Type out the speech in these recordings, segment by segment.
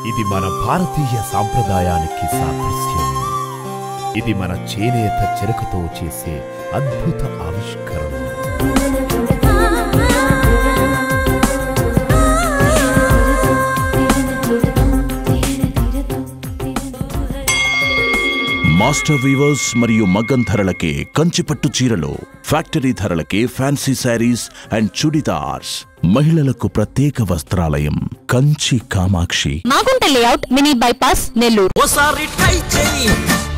ఇది మన భారతీయ సాంప్రదాయానికి సాదృశ్యం ఇది మన చేనేత చెరకుతో చేసే అద్భుత ఆవిష్కరణ మాస్టర్ వీవర్స్ మరియు మగ్గం ధరలకే కంచిపట్టు చీరలు ఫ్యాక్టరీ ధరలకే ఫ్యాన్సీ శారీస్ అండ్ చుడిదార్స్ మహిళలకు ప్రత్యేక వస్త్రాలయం Kanchi Kamakshi Magunta layout mini bypass Nellore ఓసారి ట్రై చేయి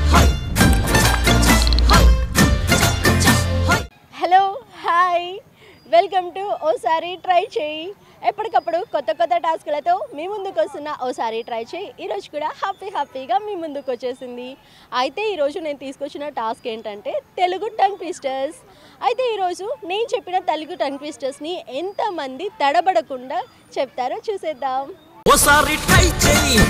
హలో హాయ్ వెల్కమ్ టు ఓసారి ట్రై చేయి ఎప్పటికప్పుడు కొత్త కొత్త టాస్క్లతో మీ ముందుకు వస్తున్న ఓసారి ట్రై చేయి ఈరోజు కూడా హ్యాపీ హ్యాపీగా మీ ముందుకు వచ్చేసింది అయితే ఈరోజు నేను తీసుకొచ్చిన టాస్క్ ఏంటంటే తెలుగు టంగ్ ట్విస్టర్స్ అయితే ఈరోజు నేను చెప్పిన తెలుగు టంగ్ ట్విస్టర్స్ని ఎంతమంది తడబడకుండా చెప్తారో చూసేద్దాం ఓసారి ట్రై చేయి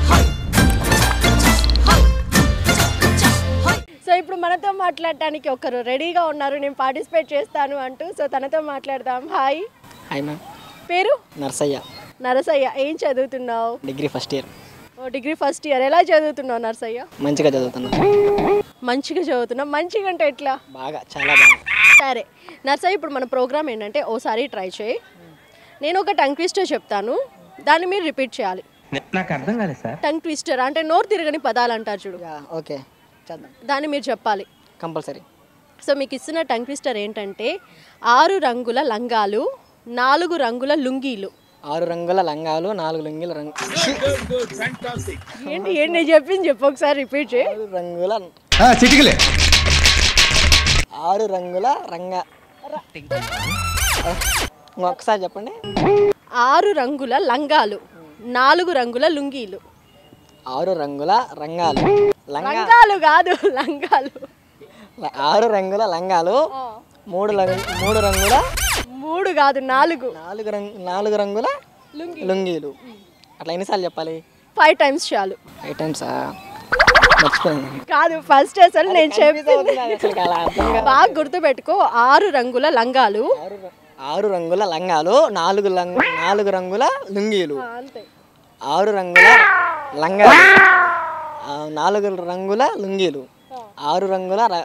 సో ఇప్పుడు మనతో మాట్లాడటానికి ఒకరు రెడీగా ఉన్నారు నేను పార్టిసిపేట్ చేస్తాను అంటూ సో తనతో మాట్లాడదాం హాయ్ హాయ్ మ్యామ్ పేరు నర్సయ్య నరసయ్య ఏం చదువుతున్నావు డిగ్రీ ఫస్ట్ ఇయర్ ఓ డిగ్రీ ఫస్ట్ ఇయర్ ఎలా చదువుతున్నావు నర్సయ్య మంచిగా చదువుతున్నా మంచిగా చదువుతున్నావు మంచిగా అంటే ఎట్లా బాగా చాలా బాగా సరే నర్సయ్య ఇప్పుడు మన ప్రోగ్రామ్ ఏంటంటే ఓసారి ట్రై చేయి నేను ఒక టంగ్ ట్విస్టర్ చెప్తాను దాన్ని మీరు రిపీట్ చేయాలి నాకు అర్థం కాలేదు సార్ టంగ్ ట్విస్టర్ అంటే నోరు తిరగని పదాలు అంటారు చూడు యా, ఓకే చేద్దాం దాన్ని మీరు చెప్పాలి కంపల్సరీ సో మీకు ఇస్తున్న టంగ్ ట్విస్టర్ ఏంటంటే ఆరు రంగుల లంగాలు నాలుగు రంగుల లుంగీలు ఆరు రంగుల లంగాలు నాలుగు లుంగిల రంగు ఏంటి ఏంటి నేను చెప్పింది చెప్పు ఒకసారి రిపీట్ చేయి ఆరు రంగుల చిటికలే ఆరు రంగుల రంగ ఒకసారి చెప్పండి ఆరు రంగుల లంగాలు నాలుగు రంగుల లుంగీలు ఆరు రంగుల రంగాలు లంగా లంగాలు కాదు లంగాలు ఆరు రంగుల లంగాలు మూడు లంగ మూడు రంగుల మూడు కాదు నాలుగు నాలుగు రంగు నాలుగు రంగుల లుంగీలు అట్లా ఎన్నిసార్లు చెప్పాలి ఫైవ్ టైమ్స్ చాలు ఫైవ్ టైమ్సా మర్చిపోయాను కాదు ఫస్ట్ అసలు నేను చెప్పింది అసలు అలా అర్థం కాదు. బాగా గుర్తుపెట్టుకో ఆరు రంగుల లంగాలు ఆరు ర- ఆరు రంగుల లంగాలు నాలుగు లంగు నాలుగు రంగుల లుంగీలు అంతే ఆరు రంగుల లంగాలు ఆ, నాలుగు రంగుల లుంగీలు ఆరు రంగుల ర-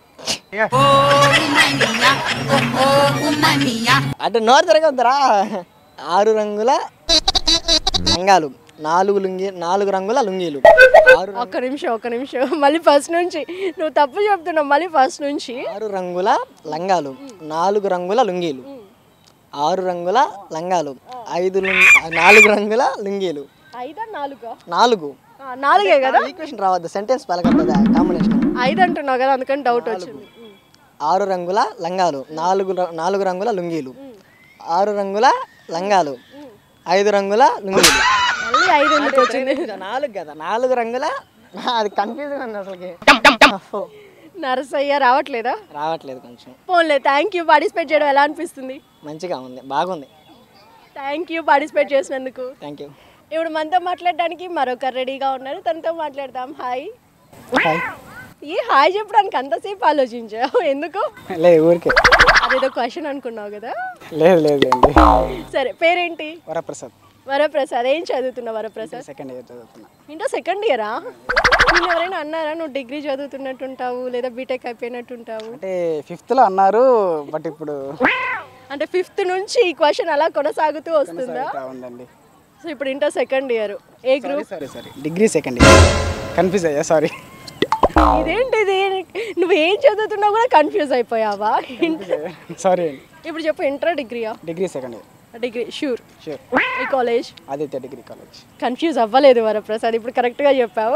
అటు నోరు తిరగొద్దురా ఆరు రంగుల లంగాలు నాలుగు లుంగి నాలుగు రంగుల లుంగీలు ఆరు ఒక్క నిమిషం ఒక్క నిమిషం మళ్ళీ ఫస్ట్ నుంచి నువ్వు తప్పు చెప్తున్నావు మళ్ళీ ఫస్ట్ నుంచి ఆరు రంగుల లంగాలు నాలుగు రంగుల లుంగీలు ఆరు రంగుల లంగాలు ఐదు లుంగి నాలుగు రంగుల లుంగీలు ఐదా నాలుగా నాలుగు ఆ, నాలుగే కదా ఈక్వేషన్ రావద్దు సెంటెన్స్ పలకద్దా కాంబినేషన్ ఐదు అంటున్నావు కదా అందుకని డౌట్ వచ్చింది ఆరు రంగుల లంగాలు నాలుగు ర- నాలుగు రంగుల లుంగీలు ఆరు రంగుల లంగాలు ఐదు రంగుల లుంగీలు మళ్ళీ ఐదు ఎందుకు వచ్చింది నాలుగు కదా నాలుగు రంగుల అది కన్ఫ్యూజన్ ఉంది అసలుకి అబ్బో. నరసయ్య రావట్లేదా రావట్లేదు కొంచెం పోన్లే థ్యాంక్ యూ పార్టిసిపేట్ చేయడం ఎలా అనిపిస్తుంది మంచిగా ఉంది బాగుంది థ్యాంక్ యూ పార్టిసిపేట్ చేసినందుకు థ్యాంక్ యూ ఇప్పుడు మనతో మాట్లాడడానికి మరొకరు రెడీగా ఉన్నారు తనతో మాట్లాడదాం హాయ్ హాయ్ ఈ హాయ్ చెప్పడానికి అంతసేపు ఆలోచించావు ఎందుకు లేదు ఊరికే అదేదో క్వశ్చన్ అనుకున్నావు కదా లేదు లేదు లేదు సరే పేరేంటి వరప్రసాద్ వరప్రసాద్ ఏం చదువుతున్నావు వరప్రసాద్ సెకండ్ ఇయర్ చదువుతున్నా ఇంటర్ సెకండ్ ఇయరా నేను ఎవరైనా అన్నారా నువ్వు డిగ్రీ చదువుతున్నట్టుంటావు లేదా బీటెక్ అయిపోయినట్టుంటావు అంటే ఫిఫ్త్లో అన్నారు బట్ ఇప్పుడు అంటే ఫిఫ్త్ నుంచి ఈ క్వశ్చన్ అలా కొనసాగుతూ వస్తుందా ఇట్లా ఉందండి సో ఇప్పుడు ఇంటర్ సెకండ్ ఇయర్ ఏ group sorry sorry degree second year confuse అయ్యా సారీ ఇదేంటిది నువ్వు ఏం చదువుతున్నావు కూడా కన్ఫ్యూజ్ అయిపోయావా సారీ అండి ఇప్పుడు చెప్పు ఇంటర్ డిగ్రీయా degree second year degree sure sure ఈ college Aditya degree college confuse అవ్వలేదు వరప్రసాద్ ఇప్పుడు కరెక్ట్గా చెప్పావు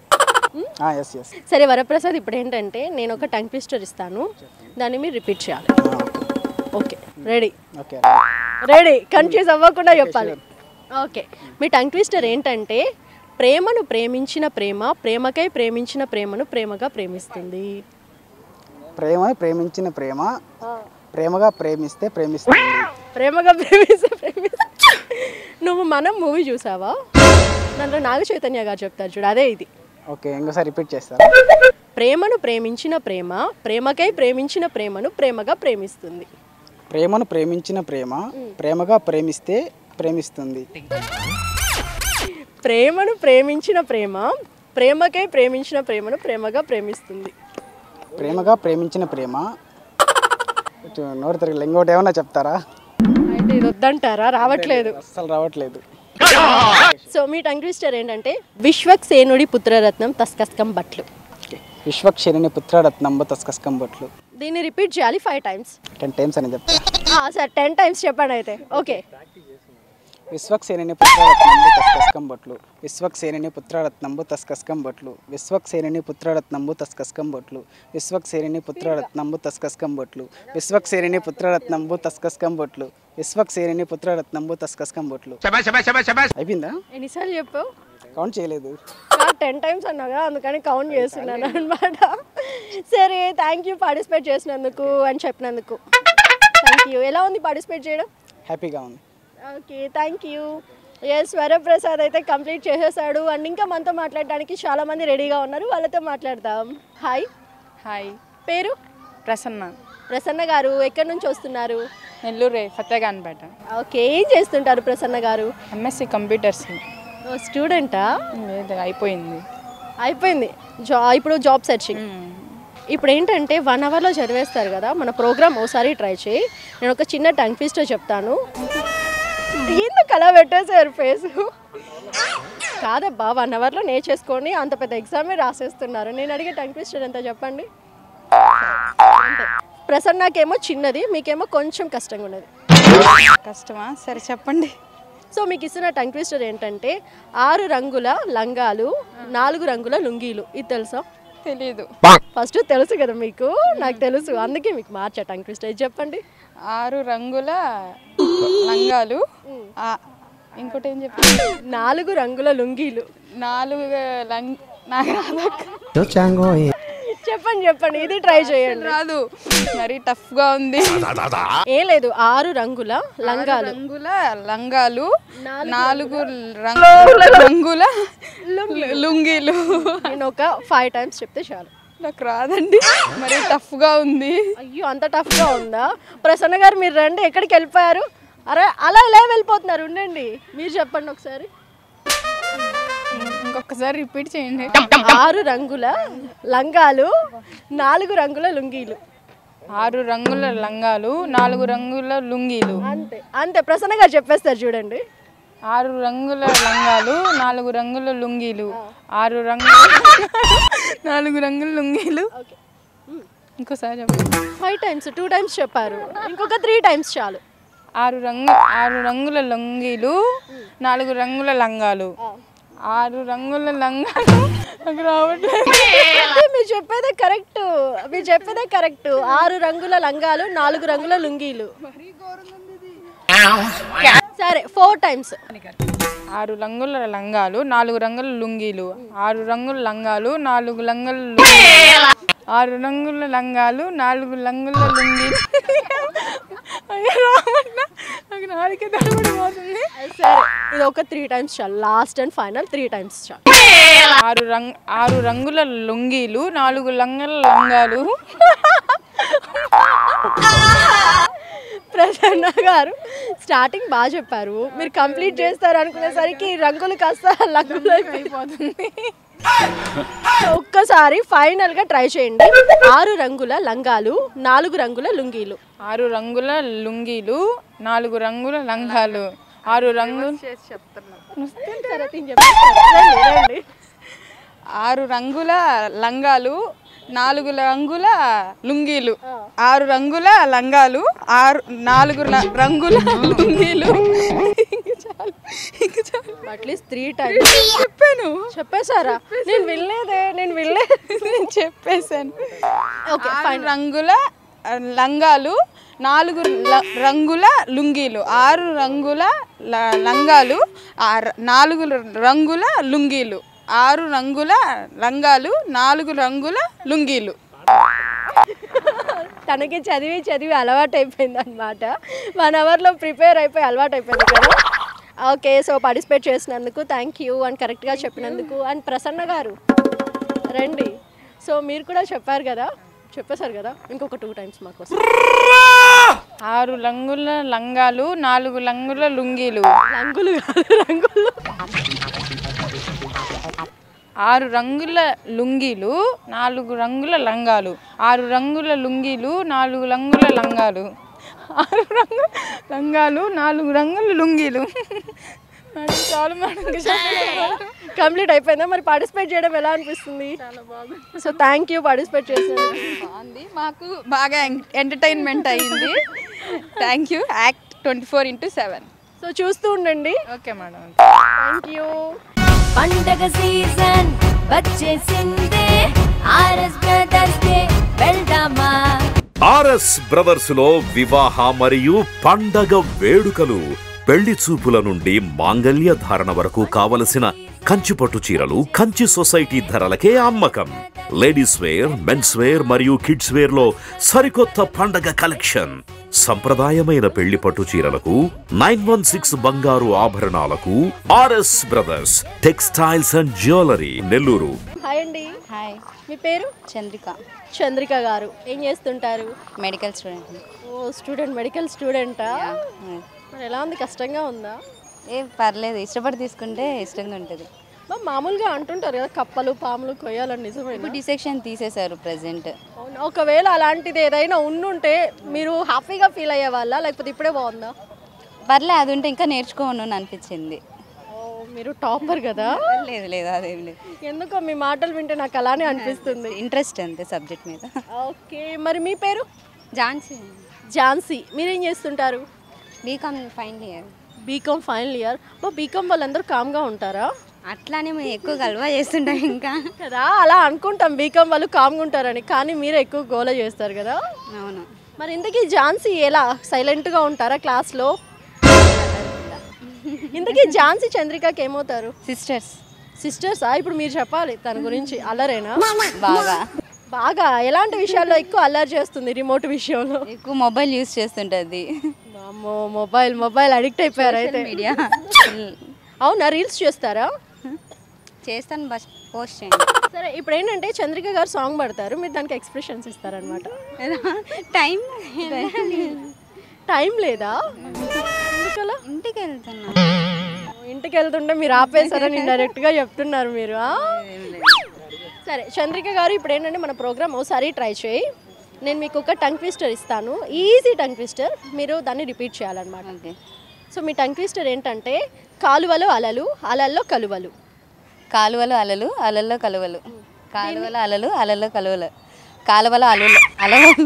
ఎస్ ఎస్ సరే వరప్రసాద్ ఇప్పుడు ఏంటంటే నేను ఒక టంగ్ ట్విస్టర్ ఇస్తాను దాన్ని మీరు రిపీట్ చేయాలి okay ready okay ready confuse అవ్వకుండా చెప్పాలి ఓకే మీ టంగ్ ట్విస్టర్ ఏంటంటే ప్రేమను ప్రేమించిన ప్రేమ ప్రేమకై ప్రేమించిన ప్రేమను ప్రేమగా ప్రేమిస్తుంది ప్రేమ ప్రేమించిన ప్రేమ ప్రేమగా ప్రేమిస్తే ప్రేమిస్తుంది ప్రేమగా ప్రేమిస్తే ప్రేమిస్తే నువ్వు మనం మూవీ చూసావా దాంట్లో నాగ చైతన్య గారు చెప్తారు చూడు అదే ఇది ఓకే ఇంకోసారి రిపీట్ చేస్తారా ప్రేమను ప్రేమించిన ప్రేమ ప్రేమకై ప్రేమించిన ప్రేమను ప్రేమగా ప్రేమిస్తుంది ప్రేమను ప్రేమించిన ప్రేమ ప్రేమగా ప్రేమిస్తే ప్రేమిస్తుంది ప్రేమను ప్రేమించిన ప్రేమ ప్రేమకై ప్రేమించిన ప్రేమను ప్రేమగా ప్రేమిస్తుంది ప్రేమగా ప్రేమించిన ప్రేమ ఇటు నోరు తిరిగి ఇంకోటి ఏమన్నా చెప్తారా అయితే ఇది వద్దంటారా రావట్లేదు అస్సలు రావట్లేదు సో మీ టంగ్ ట్విస్టర్ ఏంటంటే విశ్వక్సేనుడి పుత్రరత్నం తస్కస్కం బట్లు విశ్వక్షేణిని పుత్రరత్నంబ తస్కస్కం బొట్లు దీన్ని రిపీట్ చేయాలి ఫైవ్ టైమ్స్ టెన్ టైమ్స్ అని చెప్తా సార్ టెన్ టైమ్స్ చెప్పండి అయితే ఓకే విశ్వక్సేనిని పుత్రరత్నంబు తస్కస్కం బొట్లు విశ్వక్సేనిని పుత్రరత్నంబు తస్కస్కం బొట్లు విశ్వక్సేనిని పుత్రరత్నంబు తస్కస్కం బొట్లు విశ్వక్సేనిని పుత్రరత్నంబు తస్కస్కం బొట్లు విశ్వక్సేనిని పుత్రరత్నంబు తస్కస్కం బొట్లు విశ్వక్సేనిని పుత్రరత్నంబు తస్కస్కం బొట్లు అయిపోయిందా ఎన్నిసార్లు చెప్పావు కౌంట్ చేయలేదు టెన్ టైమ్స్ అన్నా కదా అందుకని కౌంట్ చేస్తున్నాను అనమాట సరే థ్యాంక్ యూ పార్టిసిపేట్ చేసినందుకు అని చెప్పినందుకు థ్యాంక్ యూ ఎలా ఉంది పార్టిసిపేట్ చేయడం హ్యాపీగా ఉంది okay thank you yes Varaprasad అయితే కంప్లీట్ చేసేసాడు అండ్ ఇంకా మనతో మాట్లాడడానికి చాలా మంది రెడీగా ఉన్నారు వాళ్ళతో మాట్లాడదాం హాయ్ హాయ్ పేరు ప్రసన్న ప్రసన్న గారు ఎక్కడి నుంచి వస్తున్నారు నెల్లూరే ఫతేగాన్పేట ఓకే ఏం చేస్తుంటారు ప్రసన్న గారు ఎంఎస్సి కంప్యూటర్స్ స్టూడెంటా లేదు అయిపోయింది అయిపోయింది జా ఇప్పుడు జాబ్ సెర్చింగ్ ఇప్పుడు ఏంటంటే వన్ అవర్లో చదివేస్తారు కదా మన ప్రోగ్రామ్ ఓసారి ట్రై చేయి నేను ఒక చిన్న టంగ్ ట్విస్టర్ చెప్తాను ఎందుకు అలా పెట్టేసారు ఫేస్ కాదబ్బా వన్ అవర్లో నేర్చేసుకొని అంత పెద్ద ఎగ్జామే రాసేస్తున్నారు నేను అడిగే టంగ్ ట్విస్టర్ ఎంత చెప్పండి అంతే ప్రసన్నకేమో చిన్నది మీకేమో కొంచెం కష్టంగా ఉన్నది కష్టమా సరే చెప్పండి సో మీకు ఇస్తున్న టంగ్ ట్విస్టర్ ఏంటంటే ఆరు రంగుల లంగాలు నాలుగు రంగుల లుంగీలు ఇది తెలుసా తెలీదు ఫస్ట్ తెలుసు కదా మీకు నాకు తెలుసు అందుకే మీకు మార్చా టంగ్ ట్విస్టర్ ఇది చెప్పండి ఆరు రంగుల లంగాలు ఆ, ఇంకోటి ఏం చెప్పి నాలుగు రంగుల లుంగీలు నాలుగు లంగ్ నాకు రాదక్క. చెప్పండి చెప్పండి ఇది ట్రై చేయండి రాదు మరి టఫ్ గా ఉంది ఏం లేదు ఆరు రంగుల లంగాలు రంగుల లంగాలు నాలుగు రంగు రంగుల లుంగీలు నేను ఒక ఫైవ్ టైమ్స్ చెప్తే చాలు నాకు రాదండి మరి టఫ్ గా ఉంది అయ్యో అంత టఫ్గా ఉందా ప్రసన్న గారు మీరు రండి ఎక్కడికి వెళ్ళిపోయారు అరే అలా ఇలా వెళ్ళిపోతున్నారు ఉండండి మీరు చెప్పండి ఒకసారి ఇంకొకసారి రిపీట్ చేయండి ఆరు రంగుల లంగాలు నాలుగు రంగుల లుంగీలు ఆరు రంగుల లంగాలు నాలుగు రంగుల లుంగీలు అంతే అంతే ప్రసన్న గారు చెప్పేస్తారు చూడండి ఆరు రంగుల లంగాలు నాలుగు రంగుల లుంగీలు ఆరు రంగుల నాలుగు రంగుల లుంగీలు ఓకే ఇంకోసారి చెప్పండి ఫైవ్ టైమ్స్ టూ టైమ్స్ చెప్పారు ఇంకొక త్రీ టైమ్స్ చాలు ఆరు రంగు ఆరు రంగుల లుంగీలు నాలుగు రంగుల లంగాలు ఆరు రంగుల లంగాలు నాకు రావట్లేదు అదే మీరు చెప్పేదే కరెక్ట్ మీరు చెప్పేదే కరెక్ట్ ఆరు రంగుల లంగాలు నాలుగు రంగుల లుంగీలు సరే ఫోర్ టైమ్స్ ఆరు రంగుల లంగాలు నాలుగు రంగుల లుంగీలు ఆరు రంగుల లంగాలు నాలుగు రంగుల లుంగీలు ఆరు రంగుల లంగాలు నాలుగు రంగుల లుంగీలు అయ్యో రావట్లా. నాకు నాలుగే తడబడిపోతుంది సరే ఇది ఒక త్రీ టైమ్స్ చాలు last and final three times చాలు ఆరు రంగ్ ఆరు రంగుల లుంగీలు నాలుగు రంగుల లంగాలు ప్రసన్న గారు స్టార్టింగ్ బాగా చెప్పారు మీరు కంప్లీట్ చేస్తారు అనుకునేసరికి రంగులు కాస్త లంగులు అయిపోతుంది ఒక్కసారి ఫైనల్ గా ట్రై చేయండి ఆరు రంగుల లంగాలు నాలుగు రంగుల లుంగీలు ఆరు రంగుల లుంగీలు నాలుగు రంగుల లంగాలు ఆరు రంగులు సరే, నేను చెప్పేస్తాను. రండి, రండి. ఆరు రంగుల లంగాలు నాలుగు రంగుల లుంగీలు ఆరు రంగుల లంగాలు ఆరు నాలుగు ల- రంగుల లుంగీలు ఇంక చాలు ఇంక చాలు అట్లీస్ట్ త్రీ టైమ్స్ చెప్పాను చెప్పేశారా నేను వినలేదే నేను వినలేదు నేను చెప్పేశాను ఓకే ఆరు రంగుల ఆ, లంగాలు నాలుగు ల- రంగుల లుంగీలు ఆరు రంగుల ల- లంగాలు ఆరు- నాలుగు రంగుల లుంగీలు ఆరు రంగుల లంగాలు నాలుగు రంగుల లుంగీలు తనకి చదివి చదివి అలవాటు అయిపోయింది అనమాట వన్ అవర్లో ప్రిపేర్ అయిపోయి అలవాటు అయిపోయింది కదా ఓకే సో పార్టిసిపేట్ చేసినందుకు థ్యాంక్ యూ అండ్ కరెక్ట్గా చెప్పినందుకు అండ్ ప్రసన్న గారు రండి సో మీరు కూడా చెప్పారు కదా చెప్పేశారు కదా ఇంకొక టూ టైమ్స్ మాకు ఆరు రంగుల లంగాలు నాలుగు రంగుల లుంగీలు రంగులు కాదు రంగులు ఆరు రంగుల లుంగీలు నాలుగు రంగుల లంగాలు ఆరు రంగుల లుంగీలు నాలుగు రంగుల లంగాలు ఆరు రంగుల లంగాలు నాలుగు రంగుల లుంగీలు మేడం చాలు మేడం కంప్లీట్ అయిపోయిందా మరి పార్టిసిపేట్ చేయడం ఎలా అనిపిస్తుంది సో థ్యాంక్ యూ పార్టిసిపేట్ చేసినందుకు బాగుంది మాకు బాగా ఎంటర్టైన్మెంట్ అయ్యింది thank you act twenty four into seven so చూస్తూ ఉండండి ఓకే మేడం థ్యాంక్ యూ పండగ సీజన్ వచ్చేసిందే ఆర్ఎస్ బ్రదర్స్ డే వెళ్దామా ఆర్ఎస్ బ్రదర్స్ లో వివాహ మరియు పండగ వేడుకలు పెళ్లి చూపుల నుండి మాంగల్య ధారణ వరకు కావలసిన కంచి పట్టు చీరలు కంచి సొసైటీ ధరలకే అమ్మకం లేడీస్ వేర్ మెన్స్ వేర్ మరియు కిడ్స్ వేర్ లో సరికొత్త పండగ కలెక్షన్ సంప్రదాయమైన పెళ్లి పట్టు చీరలకు నైన్ వన్ సిక్స్ బంగారు ఆభరణాలకు R S brothers textiles and jewellery Nellore hi అండి హాయ్ మీ పేరు చంద్రిక చంద్రిక గారు ఏం చేస్తుంటారు మెడికల్ స్టూడెంట్ ఓ స్టూడెంట్ మెడికల్ స్టూడెంటా మరి ఎలా ఉంది కష్టంగా ఉందా ఏ పర్లేదు ఇష్టపడి తీసుకుంటే ఇష్టంగా ఉంటుంది మా మామూలుగా అంటుంటారు కదా కప్పలు పాములు కొయ్యాలని నిజమే ఇప్పుడు డిసెక్షన్ తీసేశారు ప్రజెంట్ అవునా ఒకవేళ అలాంటిది ఏదైనా ఉండుంటే మీరు హ్యాపీగా ఫీల్ అయ్యే వాళ్ళ లేకపోతే ఇప్పుడే బాగుందా పర్లే అది ఉంటే ఇంకా నేర్చుకోను అని అనిపించింది ఓ, మీరు టాపర్ కదా లేదు లేదు అదేం లేదు ఎందుకో మీ మాటలు వింటే నాకు అలానే అనిపిస్తుంది ఇంట్రెస్ట్ అంతే సబ్జెక్ట్ మీద ఓకే మరి మీ పేరు ఝాన్సీ ఝాన్సీ మీరేం చేస్తుంటారు B Com final year B Com final year మా బీకామ్ వాళ్ళందరూ కామ్గా ఉంటారా అట్లానే మేము ఎక్కువ గల్వా చేస్తుంటాం ఇంకా కదా అలా అనుకుంటాం బీకామ్ వాళ్ళు కామ్గా ఉంటారని కానీ మీరు ఎక్కువ గోల చేస్తారు కదా అవును మరి ఇంతకీ ఝాన్సీ ఎలా సైలెంట్గా ఉంటారా క్లాస్లో ఇంతకీ ఝాన్సీ చంద్రికకి ఏమవుతారు సిస్టర్స్ సిస్టర్సా ఇప్పుడు మీరు చెప్పాలి తన గురించి అల్లరేనా బాగా బాగా ఎలాంటి విషయాల్లో ఎక్కువ అల్లరి చేస్తుంది రిమోట్ విషయంలో ఎక్కువ మొబైల్ యూస్ చేస్తుంటుంది అమ్మో మొబైల్ మొబైల్ అడిక్ట్ అయిపోయారు అయితే మీడియా అవునా రీల్స్ చేస్తారా చేస్తాను బస్ పోస్ట్ చేయండి సరే ఇప్పుడు ఏంటంటే చంద్రిక గారు సాంగ్ పడతారు మీరు దానికి ఎక్స్ప్రెషన్స్ ఇస్తారనమాట టైం టైం లేదా ఎందుకలా ఇంటికి వెళ్తున్నా ఇంటికి వెళ్తుంటే మీరు ఆపేశారని ఇండైరెక్ట్గా చెప్తున్నారు మీరు ఆ? సరే చంద్రిక గారు ఇప్పుడు ఏంటంటే మన ప్రోగ్రామ్ ఒకసారి ట్రై చేయి నేను మీకు ఒక టంగ్ ట్విస్టర్ ఇస్తాను ఈజీ టంగ్ ట్విస్టర్ మీరు దాన్ని రిపీట్ చేయాలన్నమాట ఓకే సో మీ టంగ్ ట్విస్టర్ ఏంటంటే కాలువలు అలలు అలల్లో కలువలు కాలువలు అలలు అలల్లో కలువలు కాలువల అలలు అలల్లో కలువలు కాలువల అలలు అలవలు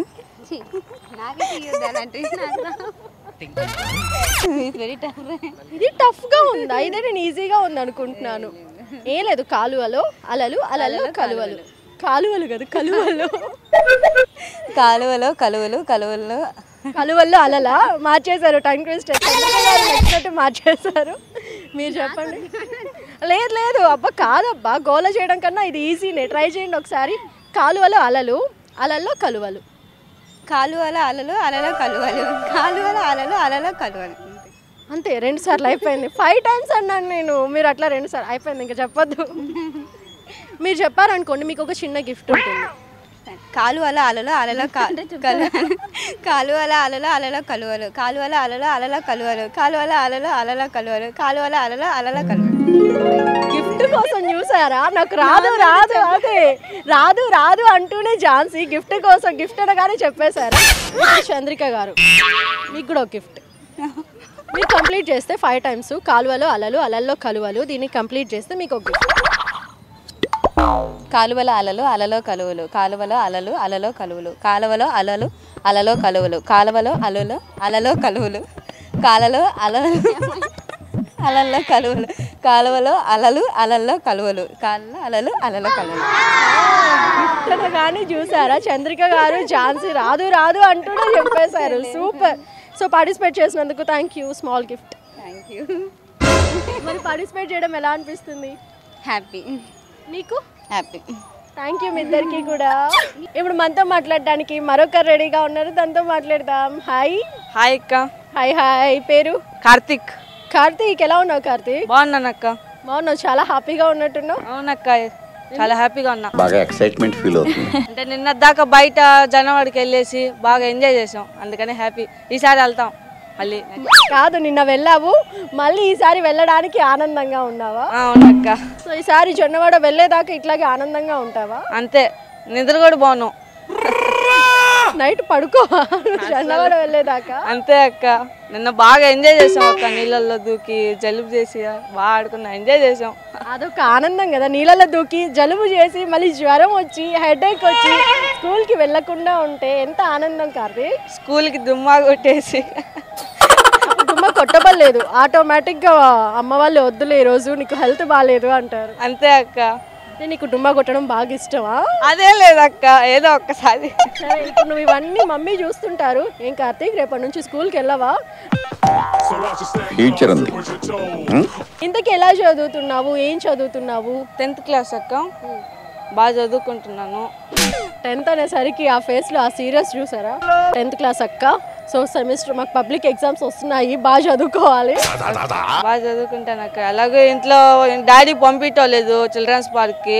వెరీ టఫ్ ఇది టఫ్గా ఉందా ఇదే నేను ఈజీగా ఉంది అనుకుంటున్నాను ఏ లేదు కాలువలో అలలు అలల్లో కలువలు కాలువలు కదా కలువలు కాలువలో కలువలు కలువల్లో కలువల్లో అలలా మార్చేశారు టంగ్ ట్విస్టర్ నచ్చినట్టు మార్చేశారు మీరు చెప్పండి లేదు లేదు అబ్బా కాదబ్బా గోల చేయడం కన్నా ఇది ఈజీనే ట్రై చేయండి ఒకసారి కాలువలో అలలు అలల్లో కలువలు కాలువల అలలు అలలో కలువలు కాలువల అలలు అలలో కలువలు అంతే రెండు సార్లు అయిపోయింది ఫైవ్ టైమ్స్ అన్నాను నేను మీరు అట్లా రెండు సార్లు అయిపోయింది ఇంకా చెప్పొద్దు మీరు చెప్పారనుకోండి మీకు ఒక చిన్న గిఫ్ట్ ఉంటుంది కాలువల అలలో అలలో కా- కలు- కాలువల అలలో అలలో కలువలు కాలువల అలలో అలలో కలువలు కాలువల అలలో అలలో కలువలు కాలువల అలలో అలలో కలువలు గిఫ్ట్ కోసం చూసారా నాకు రాదు రాదు అదే రాదు రాదు అంటూనే ఝాన్సీ గిఫ్ట్ కోసం గిఫ్ట్ అనగానే చెప్పేశారు చంద్రిక గారు మీకు కూడా ఒక గిఫ్ట్ మీరు కంప్లీట్ చేస్తే ఫైవ్ టైమ్స్ కాలువలో అలలు అలల్లో కలువలు దీన్ని కంప్లీట్ చేస్తే మీకు ఒక గిఫ్ట్ కాలువల అలలు అలలో కలువలు కాలువలో అలలు అలలో కలువలు కాలువలో అలలు అలలో కలువలు కాలువలో అలలు అలలో కలువలు కాలలో అలలు అలల్లో కలువలు కాలువలో అలలు అలల్లో కలువలు కాలలో అలలు అలలో కలువలు గిఫ్ట్ అనగానే చూసారా చంద్రిక గారు ఝాన్సీ రాదు రాదు అంటూనే చెప్పేశారు సూపర్ సో పార్టిసిపేట్ చేసినందుకు thank you small gift thank you మరి పార్టిసిపేట్ చేయడం ఎలా అనిపిస్తుంది హ్యాపీ నీకు హ్యాపీ థ్యాంక్ యూ మీ ఇద్దరికి కూడా ఇప్పుడు మనతో మాట్లాడడానికి మరొకరు రెడీగా ఉన్నారు దాంతో మాట్లాడదాం హాయ్ హాయ్ అక్క హాయ్ హాయ్ పేరు కార్తిక్ కార్తీక్ ఎలా ఉన్నావు కార్తీక్ బాగున్నాను అక్క బాగున్నావు చాలా హ్యాపీగా ఉన్నట్టున్నావు అవునక్క చాలా హ్యాపీగా ఉన్నా బాగా ఎక్సైట్మెంట్ ఫీల్ అవుతుంది అంటే నిన్న దాకా బయట జనవాడికి వెళ్ళేసి బాగా ఎంజాయ్ చేసాం అందుకని హ్యాపీ ఈసారి వెళ్తాం మళ్ళీ కాదు నిన్న వెళ్ళావు మళ్ళీ ఈసారి వెళ్ళడానికి ఆనందంగా ఉన్నావా ఆ, అవునక్క సో ఈసారి జొన్నవాడ వెళ్ళేదాకా ఇట్లాగే ఆనందంగా ఉంటావా అంతే నిద్ర కూడా బాగున్నాం నైట్ పడుకో జొన్నవాడ వెళ్ళేదాకా అంతే అక్క నిన్న బాగా ఎంజాయ్ చేసాం అక్క నీళ్ళల్లో దూకి జలుబు చేసి బాగా ఆడుకున్నాం ఎంజాయ్ చేసాం అదొక ఆనందం కదా నీళ్ళలో దూకి జలుబు చేసి మళ్ళీ జ్వరం వచ్చి హెడేక్ వచ్చి స్కూల్కి వెళ్ళకుండా ఉంటే ఎంత ఆనందం కార్తీక్ స్కూల్కి దుమ్మా కొట్టేసి దుమ్మ కొట్టబడలేదు ఆటోమేటిక్గా అమ్మ వాళ్ళు వద్దులే ఈరోజు నీకు హెల్త్ బాగాలేదు అంటారు అంతే అక్క అంటే నీకు డుమ్మా కొట్టడం బాగా ఇష్టమా అదే లేదక్క ఏదో ఒక్కసారి సరే ఇప్పుడు నువ్వు ఇవన్నీ మమ్మీ చూస్తుంటారు ఏం కార్తీక్ రేపటి నుంచి స్కూల్కి వెళ్ళవా ఫ్యూచర్ ఉంది ఇంతకు ఎలా చదువుతున్నావు ఏం చదువుతున్నావు టెన్త్ క్లాస్ అక్క బాగా చదువుకుంటున్నాను టెన్త్ అనేసరికి ఆ ఫేస్లో ఆ సీరియస్ చూసారా టెన్త్ క్లాస్ అక్క సో సెమిస్టర్ మాకు పబ్లిక్ ఎగ్జామ్స్ వస్తున్నాయి బాగా చదువుకోవాలి బాగా చదువుకుంటాను అక్క అలాగే ఇంట్లో డాడీ పంపించలేదు చిల్డ్రన్స్ పార్క్ కి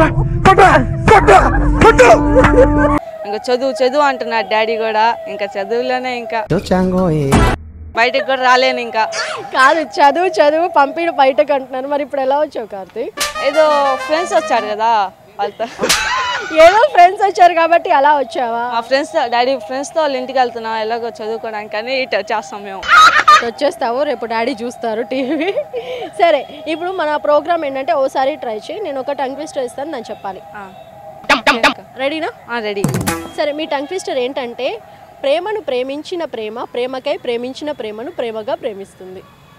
ఇంకా చదువు చదువు అంటున్నాడు డాడీ కూడా ఇంకా చదువులోనే ఇంకా బయటికి కూడా రాలేను ఇంకా కాదు చదువు చదువు పంపిడు బయటకు అంటున్నారు మరి ఇప్పుడు ఎలా వచ్చావు కార్తీక్ ఏదో ఫ్రెండ్స్ వచ్చారు కదా వాళ్ళతో ఏదో ఫ్రెండ్స్ వచ్చారు కాబట్టి అలా వచ్చావా మా ఫ్రెండ్స్ డాడీ ఫ్రెండ్స్తో వాళ్ళ ఇంటికి వెళ్తున్నాం ఎలాగో చదువుకోవడానికి అని ఇటు వచ్చేస్తాం మేము వచ్చేస్తావు రేపు డాడీ చూస్తారు టీవీ సరే ఇప్పుడు మన ప్రోగ్రామ్ ఏంటంటే ఓసారి ట్రై చేయి నేను ఒక టంగ్ ట్విస్టర్ ఇస్తాను నేను చెప్పాలి రెడీనా రెడీ సరే మీ టంగ్ ట్విస్టర్ ఏంటంటే ప్రేమను ప్రేమించిన ప్రేమ ప్రేమకై ప్రేమించిన ప్రేమను ప్రేమగా ప్రేమిస్తుంది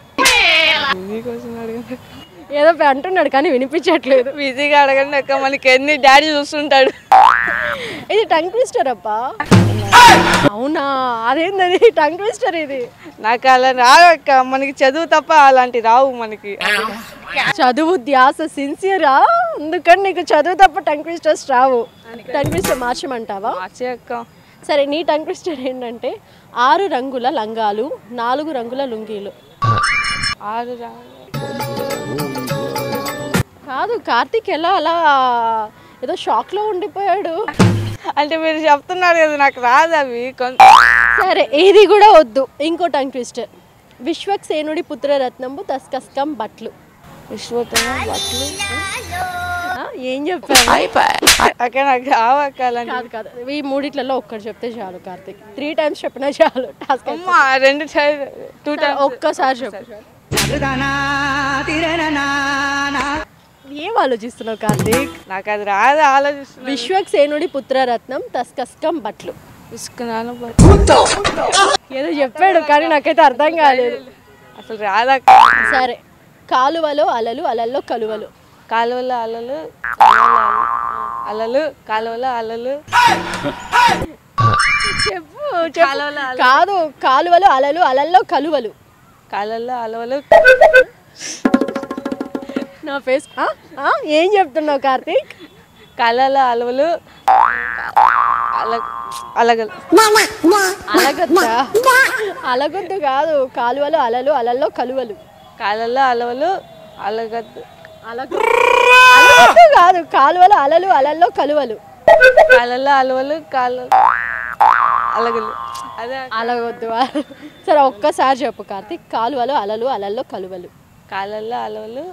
ఏదో అంటున్నాడు కానీ వినిపించట్లేదు బిజీగా అడగండి అక్క మనకి ఎన్ని డాడీ చూస్తుంటాడు ఇది టంగ్ ట్విస్టర్ అప్పా అవునా అదేంటది టంగ్ ట్విస్టర్ ఇది నాకు అలా రావు అక్క మనకి చదువు తప్ప అలాంటి రావు మనకి చదువు ధ్యాస సిన్సియరా అందుకని నీకు చదువు తప్ప టంగ్ ట్విస్టర్స్ రావు టంగ్ ట్విస్టర్ మార్చమంటావా మార్చే అక్క సరే నీ టంగ్ ట్విస్టర్ ఏంటంటే ఆరు రంగుల లంగాలు నాలుగు రంగుల లుంగీలు ఆరు రా కాదు కార్తీక్ ఎలా అలా ఏదో షాక్లో ఉండిపోయాడు అంటే మీరు చెప్తున్నారు కదా నాకు రాదు అవి కొంత సరే ఇది కూడా వద్దు ఇంకో టంగ్ ట్విస్టర్ విశ్వక్సేనుడి పుత్రరత్నంబు తస్కస్కం బట్లు విశ్వతమ బట్టలు ఆ, ఏం చెప్పాను అక్క నాకు రావు అక్క అలాంటి కాదు కాదు ఈ మూడిట్లలో ఒక్కటి చెప్తే చాలు కార్తీక్ త్రీ టైమ్స్ చెప్పినా చాలు టాస్క్ అమ్మా రెండు టూ టైమ్స్ ఒక్కసారి చెప్పు ఏం ఆలోచిస్తున్నావు కార్తీక్ నాకు అది రాదు ఆలోచిస్తున్నా విశ్వక్సేనుడి పుత్రరత్నం తస్కస్కం బట్లు ఇసుకున్నాను ఏదో చెప్పాడు కానీ నాకైతే అర్థం కాలేదు అసలు రాదక్క సరే కాలువలో అలలు అలల్లో కలువలు కాలువలో అలలు అలలు కాలువలో అలలు చెప్పు చెప్పు. కాదు కాలువలో అలలు అలల్లో కలువలు కాలువలో అలవలు నా ఫేస్ ఆ? ఆ? ఏం చెప్తున్నావు కార్తీక్ కాలువలో అలవలు అల అలగలు అలగొద్దా అలగొద్దు కాదు కాలువలో అలలు అలల్లో కలువలు కాలువలో అలవలు అలగద్దు అలగొద్దు అలగొద్దు కాదు కాలువలో అలలు అలల్లో కలువలు కాలువలో అలవలు కాలు అలగలు అదే అలగొద్దు సరే ఒక్కసారి చెప్పు కార్తీక్ కాలువలో అలలు అలల్లో కలువలు కాలువలో అలవలు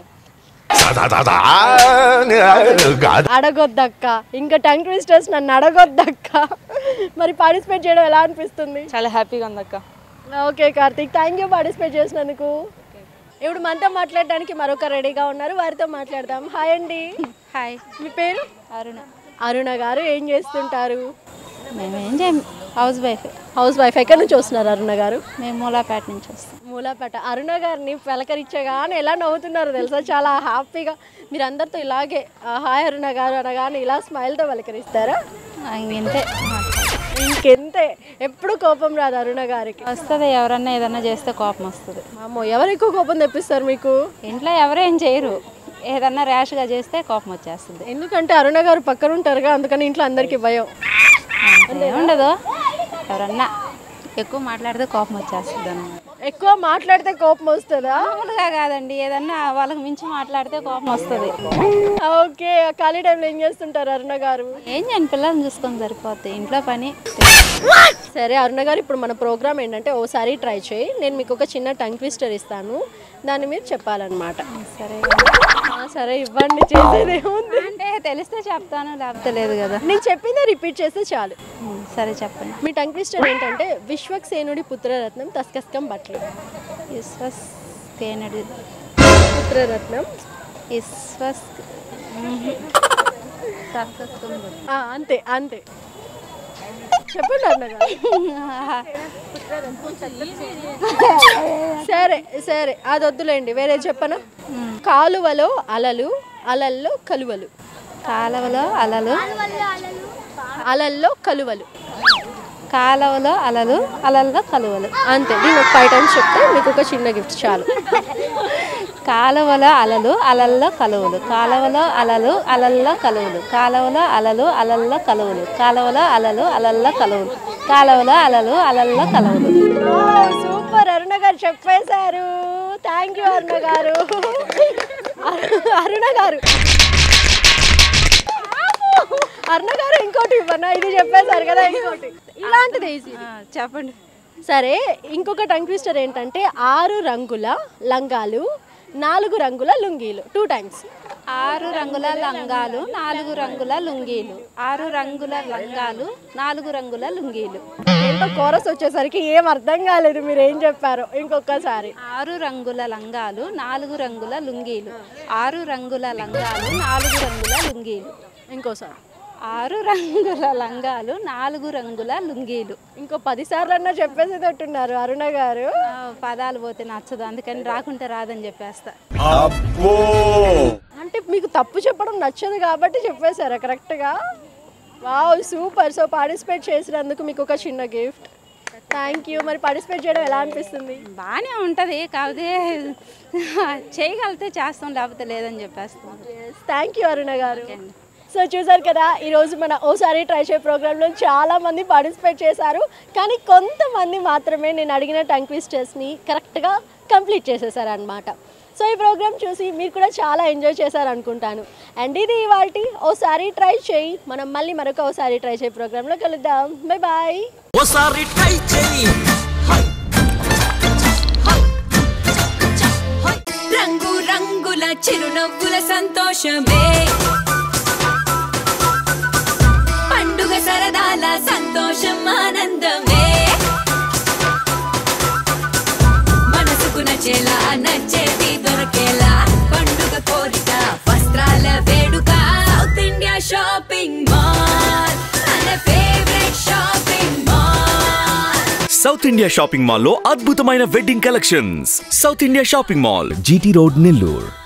అడగొద్దక్క ఇంకా టంగ్ ట్విస్టర్స్ నన్ను అడగొద్దక్క మరి పార్టిసిపేట్ చేయడం ఎలా అనిపిస్తుంది చాలా హ్యాపీగా ఉంది అక్క okay Karthik thank you participate చేసినందుకు ఇప్పుడు మనతో మాట్లాడడానికి మరొక రెడీగా ఉన్నారు వారితో మాట్లాడదాం హాయ్ అండి హాయ్ మీ పేరు అరుణ అరుణ గారు ఏం చేస్తుంటారు మేమేం చేయం హౌస్ వైఫ్ హౌస్ వైఫ్ ఎక్కడి నుంచి వస్తున్నారు అరుణ గారు మేము మూలాపేట నుంచి వస్తాం మూలాపేట అరుణ గారిని పలకరించగానే ఎలా నవ్వుతున్నారు తెలుసా చాలా హ్యాపీగా మీరు అందరితో ఇలాగే ఆ, హాయ్ అరుణ గారు అనగానే ఇలా స్మైల్తో పలకరిస్తారా ఇంతే ఇంకెంతే ఎప్పుడు కోపం రాదు అరుణ గారికి వస్తుంది ఎవరన్నా ఏదన్నా చేస్తే కోపం వస్తుంది అమ్మో ఎవరు ఎక్కువ కోపం తెప్పిస్తారు మీకు ఇంట్లో ఎవరేం చేయరు ఏదన్నా ర్యాష్గా చేస్తే కోపం వచ్చేస్తుంది ఎందుకంటే అరుణ గారు పక్కన ఉంటారుగా అందుకని ఇంట్లో అందరికీ భయం ఉండదు ఎవరన్నా ఎక్కువ మాట్లాడితే కోపం వచ్చేస్తుంది అన్నమాట ఎక్కువ మాట్లాడితే కోపం వస్తుందా మామూలుగా కాదండి ఏదన్నా వాళ్ళకి మించి మాట్లాడితే కోపం వస్తుంది ఓకే ఖాళీ టైంలో ఏం చేస్తుంటారు అరుణ గారు ఏం చేయను పిల్లల్ని చూసుకొని సరిపోద్ది ఇంట్లో పని సరే అరుణ గారు ఇప్పుడు మన ప్రోగ్రామ్ ఏంటంటే ఓసారి ట్రై చేయి నేను మీకు ఒక చిన్న టంగ్ ట్విస్టర్ ఇస్తాను దాన్ని మీరు చెప్పాలన్నమాట సరే ఆ, సరే ఇవ్వండి చేసేది ఏముంది అంటే తెలిస్తే చెప్తాను లేకపోతే లేదు కదా నేను చెప్పిందే రిపీట్ చేస్తే చాలు ఉమ్, సరే చెప్పండి మీ టంగ్ ట్విస్టర్ ఏంటంటే విశ్వక్సేనుడి పుత్రరత్నం తస్కస్కం బట్టలు విశ్వస్ తేనెడు పుత్రరత్నం విశ్వస్ మ్మ్. తక్కస్తుంది. ఆ, అంతే అంతే చెప్పండి అరుణ గారు సరే సరే అది వద్దులేండి వేరే చెప్పనా కాలువలో అలలు అలల్లో కలువలు కాలువలో అలలు అలల్లో కలువలు కాలువలో అలలు అలల్లో కలువలు అంతే నేను ఒక ఫైవ్ టైమ్స్ చెప్తే మీకు ఒక చిన్న గిఫ్ట్ చాలు కాలువలో అలలు అలల్లో కలువలు కాలువలో అలలు అలల్లో కలువలు కాలువలో అలలు అలల్లో కలువలు కాలువలో అలలు అలల్లో కలువలు కాలువలో అలలు అలల్లో కలువలు సూపర్ అరుణ గారు చెప్పేశారు థ్యాంక్ యూ అరుణ గారు అరుణ గారు అరుణ గారు ఇంకోటి ఇవ్వనా ఇది చెప్పేశారు కదా ఇంకోటి ఇలాంటిది ఈజీ చెప్పండి సరే ఇంకొక టంగ్ ట్విస్టర్ ఏంటంటే ఆరు రంగుల లంగాలు నాలుగు రంగుల లుంగీలు టూ టైమ్స్ ఆరు రంగుల లంగాలు నాలుగు రంగుల లుంగీలు ఆరు రంగుల లంగాలు నాలుగు రంగుల లుంగీలు ఏంటో కోరస్ వచ్చేసరికి ఏం అర్థం కాలేదు మీరు ఏం చెప్పారో ఇంకొకసారి ఆరు రంగుల లంగాలు నాలుగు రంగుల లుంగీలు ఆరు రంగుల లంగాలు నాలుగు రంగుల లుంగీలు ఇంకోసారి ఆరు రంగుల లంగాలు నాలుగు రంగుల లుంగీలు ఇంకో పది సార్లు అన్నా చెప్పేసేటట్టున్నారు అరుణ గారు ఆ, పదాలు పోతే నచ్చదు అందుకని రాకుంటే రాదని చెప్పేస్తా అంటే మీకు తప్పు చెప్పడం నచ్చదు కాబట్టి చెప్పేశారా కరెక్ట్గా వావ్ సూపర్ సో పార్టిసిపేట్ చేసినందుకు మీకు ఒక చిన్న గిఫ్ట్ థ్యాంక్ యూ మరి పార్టిసిపేట్ చేయడం ఎలా అనిపిస్తుంది బాగానే ఉంటుంది కాకపోతే చేయగలిగితే చేస్తాం లేకపోతే లేదని చెప్పేస్తాం థ్యాంక్ యూ అరుణ గారు సో చూసారు కదా ఈరోజు మన ఓసారి ట్రై చేయ ప్రోగ్రాంలో చాలా మంది పార్టిసిపేట్ చేశారు కానీ కొంతమంది మాత్రమే నేను అడిగిన టంగ్ ట్విస్టర్స్ని కరెక్ట్గా కంప్లీట్ చేసేసారు అనమాట సో ఈ ప్రోగ్రామ్ చూసి మీరు కూడా చాలా ఎంజాయ్ చేశారు అనుకుంటాను అండ్ ఇది ఇవాళ ఓసారి ట్రై చేయి మనం మళ్ళీ మరొక ఓసారి ట్రై చేయి ప్రోగ్రాంలో కలుద్దాం బై బాయ్ ఓసారి ట్రై చేయి రంగు రంగుల చిరునవ్వుల సంతోషమే పండుగ సరదాల సంతోషం ఆనందమే మనసుకు నచ్చేలా నచ్చేది దొరకేలా పండుగ కోరిక వస్త్రాల వేడుక సౌత్ ఇండియా షాపింగ్ మాల్ మన favourite shopping mall South India shopping మాల్లో అద్భుతమైన wedding collections South India Shopping Mall GT Road Nellore